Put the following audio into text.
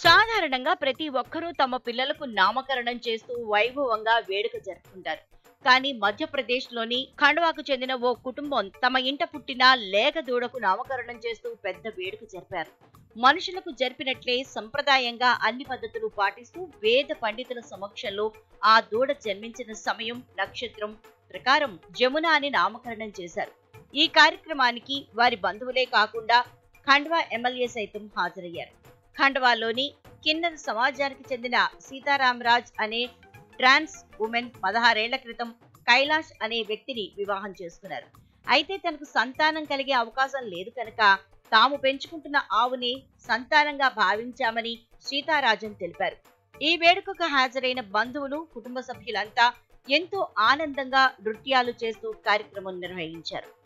సాధారణంగా ప్రతి ఒక్కరూ తమ పిల్లలకు నామకరణం చేస్తూ వైభవంగా వేడుక జరుపుకుంటారు కానీ మధ్యప్రదేశ్లోని ఖండ్వాకు చెందిన ఓ కుటుంబం తమ ఇంట పుట్టిన లేగ దూడకు నామకరణం చేస్తూ పెద్ద వేడుక జరిపారు మనుషులకు జరిపినట్లే సంప్రదాయంగా అన్ని పద్ధతులు పాటిస్తూ వేద పండితుల సమక్షంలో ఆ దూడ జన్మించిన సమయం నక్షత్రం ప్రకారం జమున అని నామకరణం చేశారు ఈ కార్యక్రమానికి వారి బంధువులే కాకుండా ఖండ్వా ఎమ్మెల్యే సైతం హాజరయ్యారు ఖండ్వాలోని కిన్నర్ సమాజానికి చెందిన సీతారామరాజ్ అనే ట్రాన్స్ ఉమెన్ పదహారేళ్ల క్రితం కైలాష్ అనే వ్యక్తిని వివాహం చేసుకున్నారు అయితే తనకు సంతానం కలిగే అవకాశం లేదు కనుక తాము పెంచుకుంటున్న ఆవుని సంతానంగా భావించామని సీతారాజన్ తెలిపారు ఈ వేడుకకు హాజరైన బంధువులు కుటుంబ సభ్యులంతా ఎంతో ఆనందంగా నృత్యాలు చేస్తూ కార్యక్రమం నిర్వహించారు